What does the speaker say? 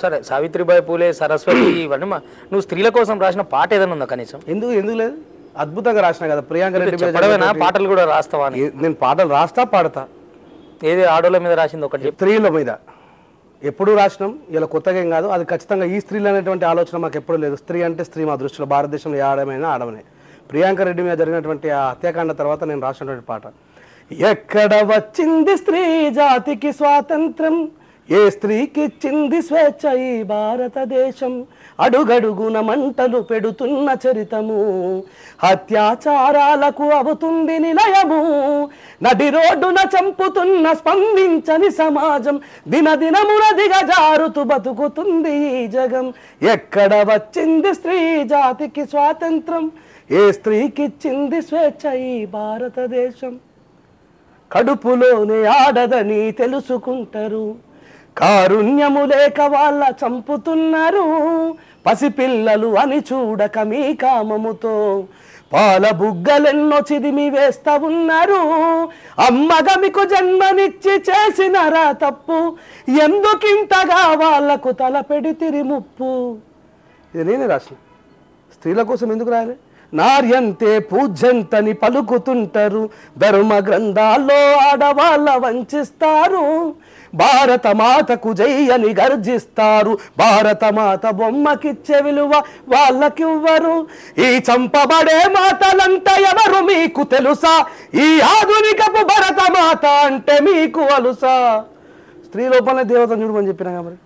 సరే సావిత్రిబాయి పూలే సరస్వతి ఇవన్నీ మా- నువ్వు స్త్రీల కోసం రాసిన పాట ఏదైనా ఉందా కనీసం ఎందుకు ఎందుకు లేదు అద్భుతంగా రాసిన కదా ప్రియాంక రెడ్డి మీద చెప్పడమేనా జరిగినటువంటి- పాటలు కూడా రాస్తావా అని ఏ- నేను పాటలు రాస్తా పాడతా ఏది ఆడోళ్ళ మీద రాసింది ఒకటి చెప్పు స్త్రీల మీద ఎప్పుడు రాసినాం ఇలా కొత్తగా ఏం కాదు అది ఖచ్చితంగా ఈ స్త్రీలు అనేటువంటి ఆలోచన మాకు ఎప్పుడు లేదు స్త్రీ అంటే స్త్రీ మా దృష్టిలో భారతదేశంలో ఏ ఆడమైనా ఆడమనే ప్రియాంక రెడ్డి మీద జరిగినటువంటి ఆ హత్యాకాండ తర్వాత నేను రాసినటువంటి పాట ఎక్కడ వచ్చింది స్త్రీ జాతికి స్వాతంత్రం ఏ స్త్రీకి ఇచ్చింది స్వేచ్ఛ ఈ భారతదేశం అడుగడుగున మంటలు పెడుతున్న చరితము అత్యాచారాలకు అవుతుంది నిలయము నడి రోడ్డున చంపుతున్న స్పందించని సమాజం దినదినమున దిగజారుతూ బతుకుతుంది ఈ జగం ఎక్కడ వచ్చింది స్త్రీ జాతికి స్వాతంత్రం ఏ స్త్రీకిచ్చింది స్వేచ్ఛ ఈ భారతదేశం కడుపులోనే ఆడదని తెలుసుకుంటారు కారుణ్యము లేక వాళ్ళ చంపుతున్నారు పసిపిల్లలు అని చూడక మీ కామముతో పాల బుగ్గలెన్నో చిదిమి వేస్తా ఉన్నారు అమ్మగా మీకు జన్మనిచ్చి చేసినరా తప్పు ఎందుకింతగా వాళ్లకు తలపెడితిరి ముప్పు ఇది నేనే రాసిన స్త్రీల కోసం ఎందుకు రాయాలి నార్యంతే పూజ్యంతని పలుకుతుంటారు ధర్మ గ్రంథాల్లో ఆడవాళ్ళ వంచిస్తారు భారత మాతకు జై అని గర్జిస్తారు భారత మాత బొమ్మకిచ్చే విలువ వాళ్ళకివ్వరు ఈ చంపబడే మాటలంట ఎవరు మీకు తెలుసా ఈ ఆధునికపు భరత మాత అంటే మీకు అలుసా స్త్రీ లోపలనే దేవతను చూడమని చెప్పినా మరి